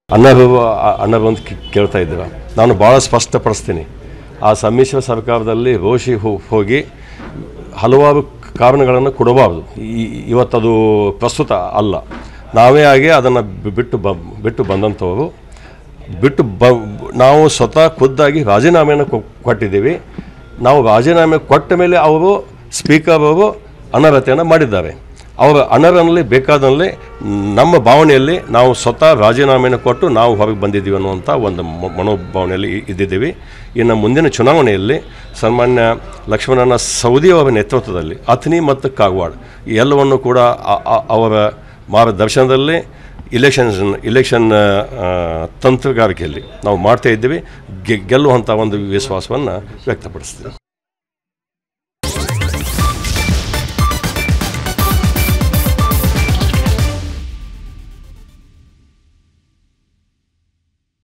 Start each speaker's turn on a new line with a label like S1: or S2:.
S1: ಅಣ್ಣರು ಅಣ್ಣರು ಅಂತ ಕೇ- ಕೇಳ್ತಾ ಇದ್ದೀರ ನಾನು ಭಾಳ ಸ್ಪಷ್ಟಪಡಿಸ್ತೀನಿ ಆ ಸಮ್ಮಿಶ್ರ ಸರ್ಕಾರದಲ್ಲಿ ರೋಷಿ ಹೋ- ಹೋಗಿ ಹಲವಾರು ಕಾರಣಗಳನ್ನು ಕೊಡಬಾರ್ದು ಈ- ಇವತ್ತದು ಪ್ರಸ್ತುತ ಅಲ್ಲ ನಾವೇ ಆಗಿ ಅದನ್ನು ಬಿಟ್ಟು ಬ ಬಿಟ್ಟು ಬಂದಂಥವರು ಬಿಟ್ಟು ಬ ನಾವು ಸ್ವತಃ ಖುದ್ದಾಗಿ ರಾಜೀನಾಮೆಯನ್ನು ಕೊ- ಕೊಟ್ಟಿದ್ದೀವಿ ನಾವು ರಾಜೀನಾಮೆ ಕೊಟ್ಟ ಮೇಲೆ ಅವರು ಸ್ಪೀಕರ್ ಅವರು ಅನರ್ಹತೆಯನ್ನು ಮಾಡಿದ್ದಾರೆ ಅವರ ಅನರ್ಹನಲ್ಲಿ ಬೇಕಾದಲ್ಲಿ ನಮ್ಮ ಭಾವನೆಯಲ್ಲಿ ನಾವು ಸ್ವತಃ ರಾಜೀನಾಮೆಯನ್ನು ಕೊಟ್ಟು ನಾವು ಹೊರಗೆ ಬಂದಿದ್ದೀವಿ ಅನ್ನುವಂಥ ಒಂದು ಮ- ಮನೋಭಾವನೆಯಲ್ಲಿ ಇ- ಇದ್ದಿದ್ದೀವಿ ಇನ್ನು ಮುಂದಿನ ಚುನಾವಣೆಯಲ್ಲಿ ಸನ್ಮಾನ್ಯ ಲಕ್ಷ್ಮಣನ ಸೌದಿ ಅವರ ನೇತೃತ್ವದಲ್ಲಿ ಅಥಣಿ ಮತ್ತು ಕಾಗವಾಡ ಈ ಎಲ್ಲವನ್ನು ಕೂಡ ಅ- ಅ- ಅವರ ಮಾರ್ಗದರ್ಶನದಲ್ಲಿ ಇಲೆಕ್ಷನ್ ಇಲೆಕ್ಷನ್ ತಂತ್ರಗಾರಿಕೆಯಲ್ಲಿ ನಾವು ಮಾಡ್ತಾ ಇದ್ದೀವಿ ಗೆ ಗೆಲ್ಲುವಂಥ ಒಂದು ವಿಶ್ವಾಸವನ್ನು ವ್ಯಕ್ತಪಡಿಸ್ತೀವಿ